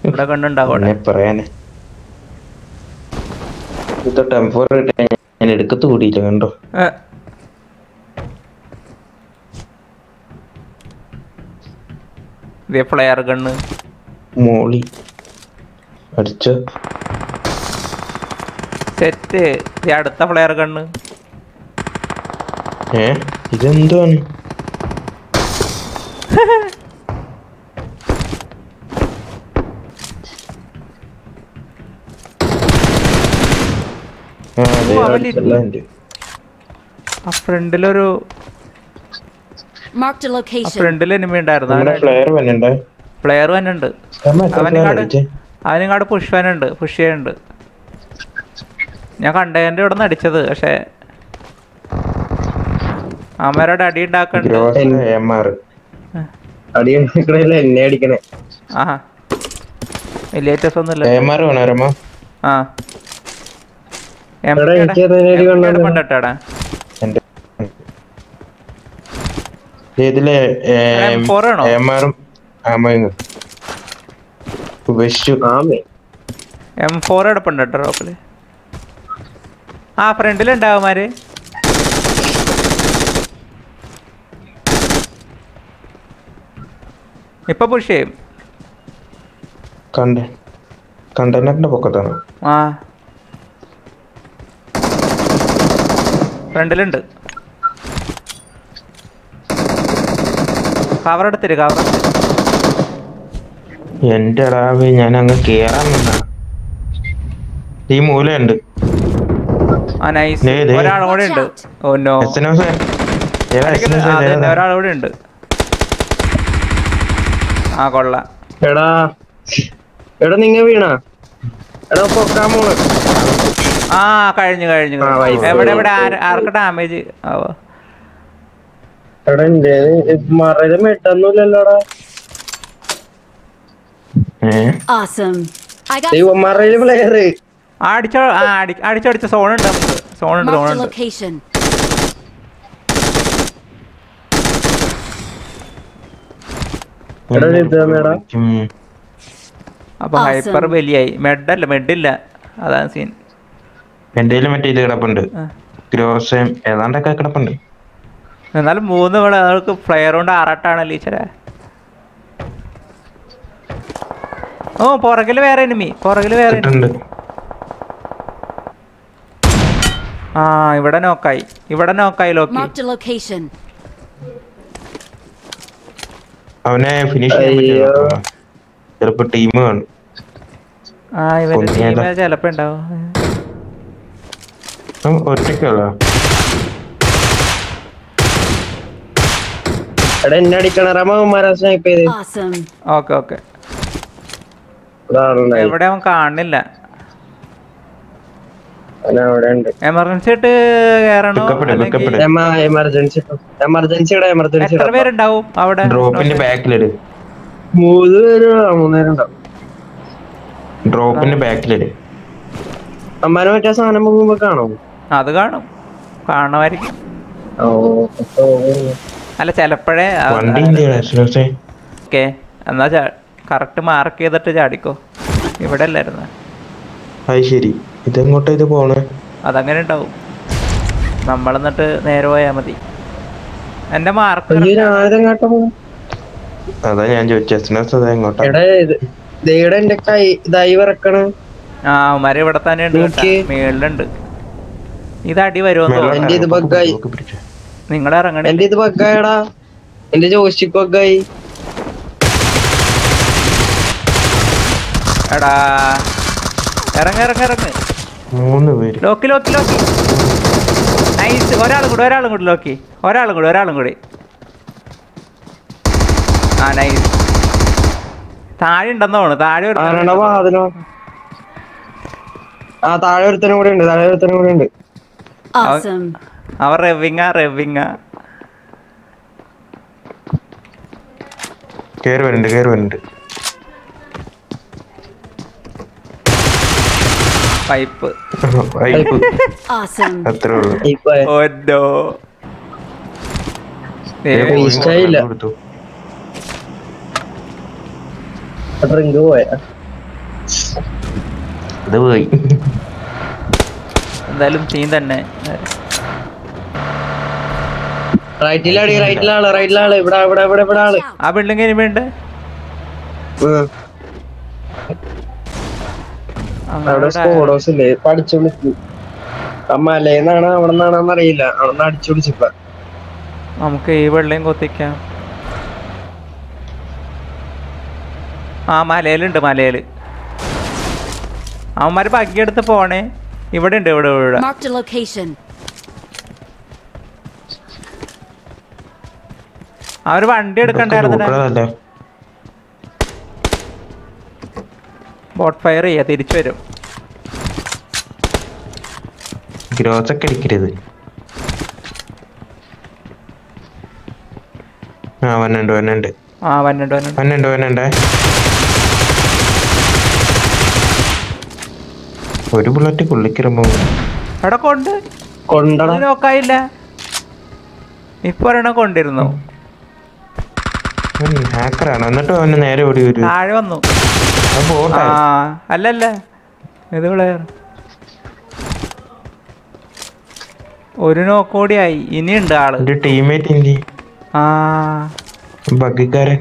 ഇവിടെ കണ്ണുണ്ടാവും അവിടെ എന്നെ പറയാന് ഇത് ടെമ്പോ ഞാൻ എടുക്കത്ത് കൂടിയില്ല കണ്ടോ ഏ. ദേ ഫ്ലെയർ ഗണ്ണ് മോളി അടിച്ച സെറ്റ് ദേ അടുത്ത ഫ്ലെയർ ഗണ്ണ് ഏ ഇതെന്താണ് ആ, ദേ ഓ, അവൻ അടിച്ചല്ല എൻ്റെ. ആ ഫ്രണ്ടിലൊരു Marked a ആ location. ഫ്രണ്ടിൽ എനിമി ഉണ്ടായിരുന്നു നമ്മുടെ ഫ്ലെയർ വന്നുണ്ടേ പ്ലെയർ തന്നെ ഉണ്ട് അവനിങ്ങാട് അവനിങ്ങാട് പുഷ് ഉണ്ട് പുഷ് ചെയ്യുന്നുണ്ട് ഞാൻ കണ്ടതിന്റെ ഇവിടെ നിന്ന് അടിച്ചത് പക്ഷെ അമ്മരോട് അടി ഉണ്ടാക്കണ്ട് എം ആർ അടി ഉണ്ടാക്കണല്ലേ എന്നെ അടിക്കണേ ആഹാ വലിയേറ്റസ് ഒന്നുമില്ല എം ആർ വേണോ രമ ആ എടാ, എനിക്ക് അതിനെ ഒരു കണ്ണുണ്ട്. പണ്ടട്ടാടാ എന്റെ ഇതിലെ M4 ആണോ? എം ആറും ആമയും ഉപേക്ഷിച്ചു ആമേ എം ഫോർ എടുപ്പുണ്ട് കേട്ടോ റോപ്പില് ആ ഫ്രണ്ടിലുണ്ടാവുമാര് ഇപ്പൊ പുഷ് ചെയ്യും കണ്ട കണ്ടെയ്നറിന്റെ പൊക്കത്താണ് ആ ഫ്രണ്ടിലുണ്ട് കവർ എടുത്തിര് കവർ എന്റെ അടാവ് ഞാൻ അങ്ങ് കേറാൻ നിന്ന ഈ മൂലയുണ്ട് ആ നൈസ് ദേ, ദേ. ഒരാളും കൂടെ ഉണ്ട് oh no S N S ഏതാ എസ് എൻ എസ് ഒരാൾ കൂടെ ഉണ്ട് ആ കൊള്ളാം എടാ എടാ നിങ്ങ വീണ എടാ പൊക്കാൻ പോണ് ആ കഴിഞ്ഞു കഴിഞ്ഞു ആ, കഴിഞ്ഞു. വൈസ്. എവിടെ എവിടെ ആര്- ആർക്ക് ഡാമേജ് ആവോ എടാ എന്റെ മറയില് മെട്ടൊന്നുമില്ലല്ലോടാ ഏഹ് Awesome. I got ദൈവം മറയില് പ്ലെയർ ആ അടിച്ചോ ആ അടി അടിച്ചടിച്ച സോൺ ഉണ്ട് നമുക്ക് സോൺ ഉണ്ട് സോൺ marked a ഉണ്ട് location. എടാ ഇത് തന്നെടാ അപ്പൊ Awesome. ഹൈപ്പർ വലിയായി മെഡല്ല മെഡില്ല അതാണ് സീൻ എന്റെ മറ്റേ ഇത് കിടപ്പുണ്ട് ആ. ഗ്രോസയും ഏതാണ്ടൊക്കെ കിടപ്പുണ്ട് എന്നാലും മൂന്ന് ഇവിടെ ആൾക്ക് ഫ്ലെയർ കൊണ്ട് ആറാട്ടാണല്ലോ ഈശ്വര ഓ പുറകില് വേറെ എനിമി പുറകില് വേറെ enemy. കിട്ടുന്നുണ്ട് ആ ഇവിടെ നോക്കായി ഇവിടെ നോക്കായി ലോക്കി Marked a location. അവനെ ഫിനിഷ് ചെയ്യാൻ അയ്യോ. പറ്റുമോ ചിലപ്പോ ടീം കാണും ആ ഇവന്റെ കൊന്നിയതാ. ടീം ചിലപ്പോ ഉണ്ടാവും അവൻ ഒറ്റയ്ക്കുള്ള എടാ എന്നെ അടിക്കണ റമാരെ സ്നൈപ്പ് ചെയ്ത് Awesome. ഓക്കെ ഓക്കെ ഒരാളുണ്ടായി എവിടെ അവൻ കാണില്ല അവൻ അവിടെ ഉണ്ട് എമർജൻസി ആയിട്ട് കയറണോ പിക്കപ്പ് ഇട്, അല്ലെങ്കിൽ പിക്കപ്പ് ഇട്. എമർജൻസി എമർജൻസി ഇടാ എമർജൻസി എത്ര പേരുണ്ടാവും അവിടെ ഡ്രോപ്പിന്റെ ബാക്കിലിട് മൂന്ന് പേര് മൂന്ന് പേരുണ്ടാവും ഡ്രോപ്പിന്റെ ബാക്കിലിട് അമ്മാനെ മറ്റേ സാധനം പോകുമ്പോ കാണോ അത് കാണും കാണുമായിരിക്കും ഓ ഓ, അല്ല ചിലപ്പോഴേ വണ്ടി എന്തിനാ ഓക്കെ എന്നാ കറക്റ്റ് മാർക്ക് ചെയ്തിട്ട് ചാടിക്കോ ഇവിടെ അല്ലായിരുന്നു അത് ശരി ഇതെങ്ങോട്ടാ ഇത് പോണേ അതങ്ങനെ ഉണ്ടാവും നമ്മളെന്നിട്ട് നേരെ പോയാൽ മതി എൻ്റെ മാർക്ക് അയ്യോ ഞാനിതെങ്ങാട്ടോ പോകും അതാ ഞാൻ ചോദിച്ചത് എസ് എൻ എസ് അതാ എങ്ങോട്ടാ എടാ ഇത് ദേടെ എന്റെ കൈ ദൈ വിറക്കണ് ആ ഉമാര് ഇവിടെ തന്നെ ഉണ്ട് കേട്ടാ. നോക്കി. മേളിലുണ്ട് ഇത് അടി വരുമെന്ന് മേലോട്ട് തോന്നുന്നു എന്റെ ഇത് ഇറങ്ങ്. ബഗ്ഗായി. പൊക്ക് പിടിച്ചോ. നിങ്ങൾ ഇറങ്ങണേ എന്റെ ഇത് ബഗ്ഗായടാ എന്റെ ജോയിസ്റ്റിക് ബഗ്ഗായി എടാ ഇറങ്ങ ഇറങ്ങ ഇറങ്ങ് മൂന്ന് പേര് ലോക്കി ലോക്കി ലോക്കി നൈസ് ഒരാളും കൂടി ഒരാളും കൂടി ലോക്കി ഒരാളും കൂടി ഒരാളും കൂടി ആ നൈസ് താഴെ ഉണ്ടെന്ന് തോന്നുന്നു താഴെ ഒരു ആരാണ വാതിലോ ആ താഴെ ഒരുത്തനും കൂടെ ഉണ്ട് താഴെ ഒരുത്തനും കൂടെ ഉണ്ട് Awesome. അവർ റെവിങ്ങാ റെവിങ്ങാ കേറി വരുന്നുണ്ട് കേറി വരുന്നുണ്ട് പൈപ്പ് അയ്യോ, Awesome. അത്രേ ഉള്ളൂ ഇപ്പൊ ഓന്നോ ദേ പോയി ഇഷ്ടായില്ല. കൊടുത്തു. ഡ്രിങ്ക് പോയ അത് പോയി എന്തായാലും സീൻ തന്നെ റൈറ്റിലാടി റൈറ്റിലാള് റൈറ്റിലാള് ഇവിടെ ഇവിടെ ഇവിടെ ഇവിടെ ആള് Watch out. ആ ബിൽഡിംഗ് ഇനിമയുണ്ട് ഉം. അവിടെ സ്കോഡോസ് ഇല്ലേ ഇപ്പൊ അടിച്ചു വിളിച്ചു ആ മലയിന്നാണ് അവിടെ നിന്നാണെന്ന് അറിയില്ല അവിടെ നിന്ന് അടിച്ചു വിളിച്ചിപ്പ നമുക്ക് ഈ വെള്ളയും കൊത്തിക്കാം ആ മലയിലുണ്ട് മലയില് അവന്മാര് ബഗ്ഗി എടുത്ത് പോണേ ഇവിടെ ഉണ്ട് ഇവിടെ ഇവിടെ Marked a location. അവര് വണ്ടി എടുക്കണ്ടായിരുന്നില്ല കൂട്ടറല്ലേ ബോട്ട് ഫയർ ചെയ്യാ തിരിച്ചു വരും ഗ്രോസ് ഒക്കെ അടിക്കരുത് ആ വന്നുണ്ട് വന്നുണ്ട് ആ വന്നുണ്ട് വന്നുണ്ട് വന്നുണ്ട് വന്നുണ്ടേ ഒരു ബുള്ളറ്റ് പുള്ളിക്കിറമ്പോ എവിടെ കൊണ്ട് കൊണ്ടട അത് നോക്കായില്ല ഇപ്പൊ ഒരെണ്ണം കൊണ്ടിരുന്നു ഹാക്കറാണ് എന്നിട്ട് അവന് നേരെ ഓടി വരൂ താഴെ വന്നു അത് ആ പോട്ടെ അല്ലല്ല ഇത് പ്ലെയർ ഒരു നോക്കോടിയായി ഇനിയുണ്ട് ആള് ഒരു ടീമേറ്റ് എന്തി ആ ബഗ്ഗിക്കാരൻ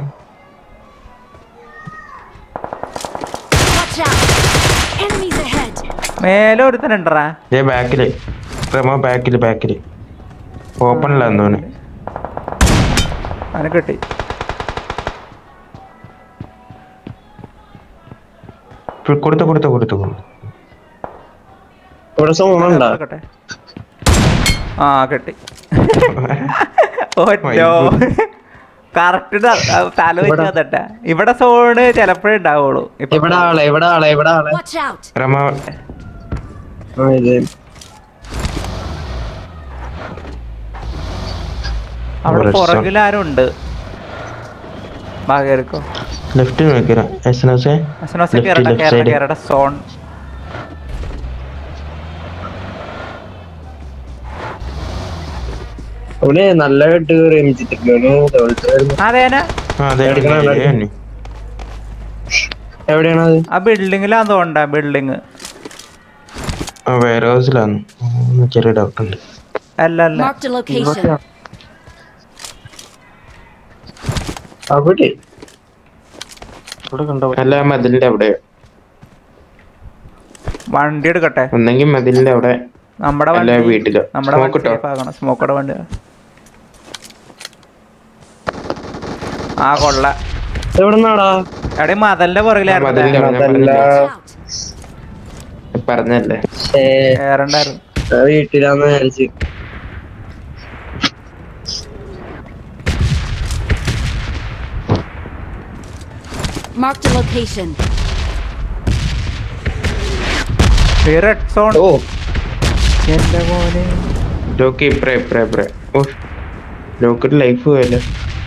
Watch out. Enemies ahead. മേലെ ഒരുത്തനുണ്ടറാ ഏ ബാക്കില് റമോ ബാക്കില് ബാക്കില് ഓപ്പണിലാന്ന് തോന്നുന്നു അവനെ കിട്ടി ഇപ്പൊ കൊടുത്ത കൊടുത്ത കൊടുത്ത കൊടുത്ത ഇവിടെ സോണുണ്ടാ കിട്ടെ ആ കിട്ടി ഓറ്റോ കറക്റ്റ് തല വെച്ച് തന്നിട്ട ഇവിടെ സോണ് ചിലപ്പോഴേ ഉണ്ടാവുള്ളൂ ഇപ്പൊ ഇവിടെ ആളെ ഇവിടെ ആളെ ഇവിടെ ആളെ Watch out. റമോ ആ, ഇത് അവിടെ ഒരു രസം. പുറകിൽ ആരും ഉണ്ട് ഭാഗരിക്കോ ലെഫ്റ്റ് നോക്കിരാ എസ് എൻ എസ് അസനോസ Left, Kerala left Kerala side. Kerala zone അവന് നല്ല കെട്ട് കയറി എമിച്ചിട്ടില്ല അതേന ആ അതെ എടുക്കണം, ഏ, എടുക്കണം. ഏ, എവിടെയാണ് അത് ആ ബിൽഡിങ്ങിലാന്ന് തോണ്ട ബിൽഡിങ് ആ വെയർ ഹൗസിലാന്ന് ഉം, ചെറിയ ഡൗട്ട് ഉണ്ട് അല്ല അല്ല Marked a location. അവിടെ അല്ല മതിലിന്റെ അവിടെ വണ്ടി എടുക്കട്ടെ ഒന്നെങ്കിൽ മതിലിന്റെ അവിടെ നമ്മുടെ അല്ല, വണ്ടി വീട്ടിലോ. നമ്മുടെ Smoke വണ്ടി ഇട്ടോ? safe ആക്കണം സ്മോക്കോടെ വണ്ടി ആ കൊള്ള എവിടെ നിന്നാടാ എടേ മതലിന്റെ മതിലിന്റെ പുറകിലായിരുന്നു അവിടെ ഞാൻ അതല്ല. പറഞ്ഞില്ലേ? Watch out. പറഞ്ഞല്ലേ ഏ കേറണ്ടായിരുന്നു വീട്ടിലാന്ന് വിചാരിച്ച് Marked a location. ഈ റെഡ് സോൺ ഓ എന്റെ മോനെ ലോക്ക് ഇപ്പറേ ഇപ്പറേ ഇപ്പറേ ഓ ലോക്കിട്ട് ലൈഫ് പോയല്ലോ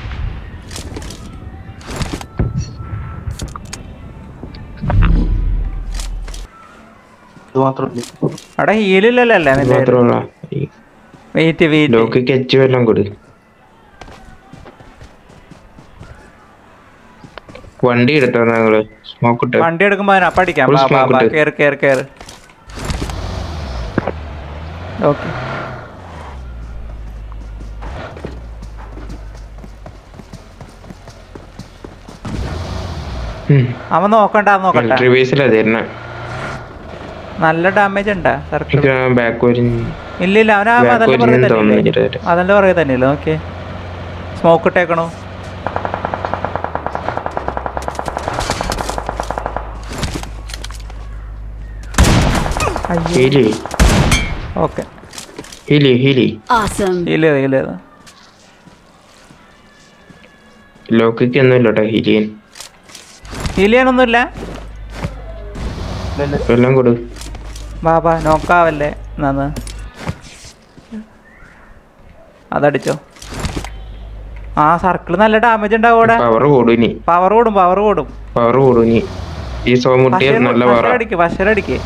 അവിടെ ഹീലില്ലല്ലോ അല്ലേ ഇത് നിന്റെ മാത്രമുള്ള വെയിറ്റ് വെയിറ്റ് ലോക്ക് കെച്ച് വല്ലതും കൊടു വണ്ടി എടുത്തോ ഞങ്ങള് സ്മോക്ക് ഇട്ട് വണ്ടി എടുക്കുമ്പോ അതിന് അപ്പൊ അടിക്കാം Full ബാ ബാ smoke ബാ ഇട്ട്. കേറ് കേറ് കേറ് ഓക്കെ അവൻ നോക്കണ്ട അവൻ നോക്കണ്ട മിലിറ്ററി ബേസിലാ തരുന്ന നല്ല ഡാമേജ് ഉണ്ടാ സർക്കിൾ ബാക്ക് വരും ഇല്ല ഇല്ല അവൻ ആ Back മതലിന്റെ വരുന്നെന്ന് പുറകെ തോന്നുന്നു തന്നെ ചെറുതായിട്ട്. അതിന്റെ പുറകെ തന്നെയല്ലേ ഓക്കെ സ്മോക്ക് ഇട്ടേക്കണോ ഹീലി ഓക്കെ ഹീലി ഹീലി Awesome. ഇല്ല ഇല്ല ഇല്ല ലോക്കിക്ക് ഒന്നും ഇല്ലോട്ടോ ഹീലിയൻ ഹീൽ ചെയ്യാനൊന്നുമില്ല എല്ലാം കൊടു ബാബാ നോക്കാവല്ലേ നന്ന് അതടിച്ചോ ആ സർക്കിൾ നല്ല ഡാമേജ് ഉണ്ടാവും അവിടെ പവർ കൂടും ഇനി പവർ കൂടും പവർ കൂടും പവർ കൂടും ഇനി ഈ സോ മുട്ടിയ നല്ല പവർ അടിക്ക് പശരടിക്ക്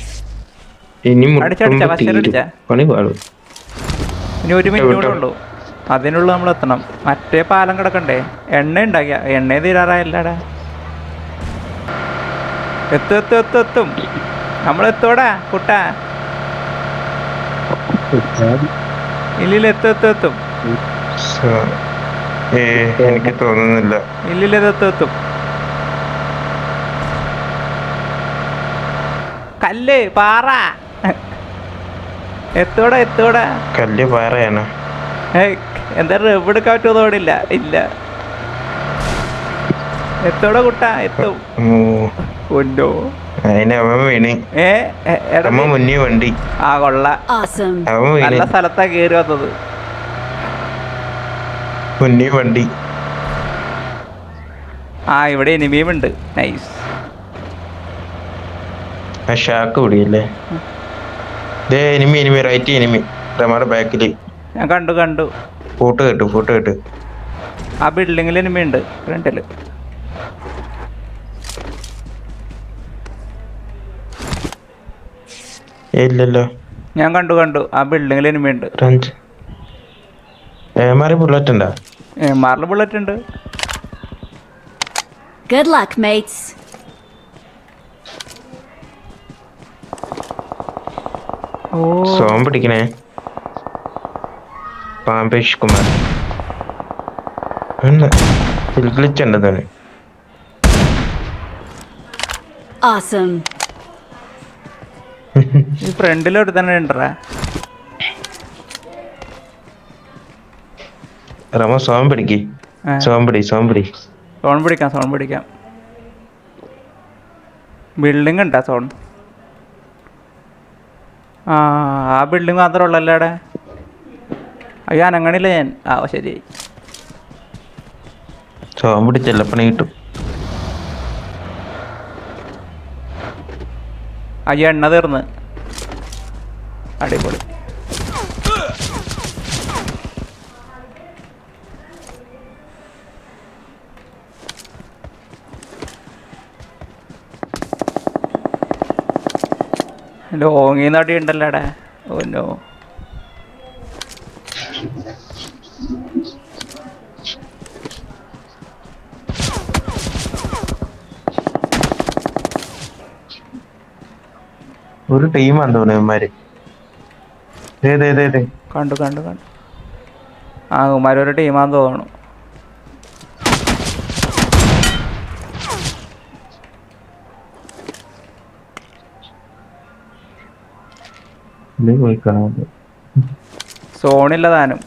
ഇനി അടിച്ചാ, മുട്ടുമ്പോ അടിച്ചാ, തീരും അടിച്ചാ. പണി പാടും ഇനി ഒരു മിനിറ്റ് കൂടെ വിട്ടോ. ഉള്ളൂ അതിനുള്ള നമ്മൾ എത്തണം മറ്റേ പാലം കിടക്കണ്ടേ എണ്ണ ഉണ്ടാക്കിയ എണ്ണ തീരാറായില്ലടാ എത്തും എത്തും എത്തും എത്തും നമ്മളെത്തോടാ കുട്ടാ ഇല്ലില്ല എത്തും എത്തും എത്തും സോ ഏ എനിക്ക് തോന്നുന്നില്ല ഇല്ലില്ല ഇത് എത്തും എത്തും കല്ല് പാറ എത്തോടാ എത്തോടാ കല്ല് പാറയാണ് ഏയ് എന്താ റബ്ബ് എടുക്കാൻ പറ്റുമോ തോടില്ല ഇല്ല എത്തോടാ കുട്ടാ എത്തും ഓ കൊണ്ടോ അതിന് അവൻ വീണ് ഏ എ- എടാ അമ്മ നീ- മുന്നേ വണ്ടി ആ കൊള്ള Awesome. അവൻ വീണ് നല്ല സ്ഥലത്താ കേറി വന്നത് മുന്നേ വണ്ടി ആ ഇവിടെ എനിമിയും ഉണ്ട് നൈസ് ആ ഷാക്ക് പിടിയല്ലേ ദേ എനിമി എനിമി റൈറ്റ് എനിമി നമ്മുടെ ബാക്കിൽ ഞാൻ കണ്ടു കണ്ടു ഫോട്ടോ കിട്ടു ഫോട്ടോ കിട്ടു ആ ബിൽഡിങ്ങിൽ എനിമി ഉണ്ട് ഫ്രണ്ടില് ഏ ഇല്ലല്ലോ ഞാൻ കണ്ടു കണ്ടു ആ ബിൽഡിങ്ങിൽ എനിമി ഉണ്ട് റഞ്ച് ഏമാറി ബുള്ളറ്റ് ഉണ്ടാ മാറിൽ ബുള്ളറ്റ് ഉണ്ട് Good luck, mates. ഓ സോം പിടിക്കണേ പാമ്പേഷ് കുമാർ ഗ്ലിച്ച് ഉണ്ട് തന്നെ Awesome. ഈ ഫ്രണ്ടിൽ ഒരു തന്നെ ഉണ്ടറാ റമ സോം പിടിക്ക് സോം പിടി സോം പിടി സോൺ പിടിക്കാം സോൺ പിടിക്കാം ബിൽഡിംഗ് ഉണ്ടാ സോൺ ആ ആ ബിൽഡിംഗ് മാത്രമേ ഉള്ളല്ലേ അവിടെ അയ്യോ അനങ്ങണില്ല ഞാൻ ആ ശരി സോം പിടിച്ചല്ല പണി കിട്ടും അയ്യോ എണ്ണ തീർന്ന് അടിപൊളി ലോങ്ങിന്ന് അടി ഉണ്ടല്ലോ അവിടെ ഓ നോ ഒരു ടീമാന്ന് തോന്നുന്നു ഇവന്മാര് ദേ ദേ ദേ ദേ കണ്ടു കണ്ടു കണ്ടു ആ കുമാരൊരു ടീമാന്ന് തോന്നുന്നു ഇത് പോയി കാണാം സോണില്ല താനും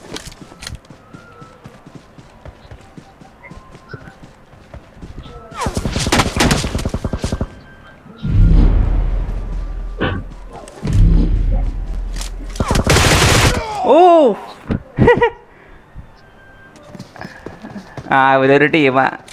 ഓ ആ ഇവരൊരു ടീമാ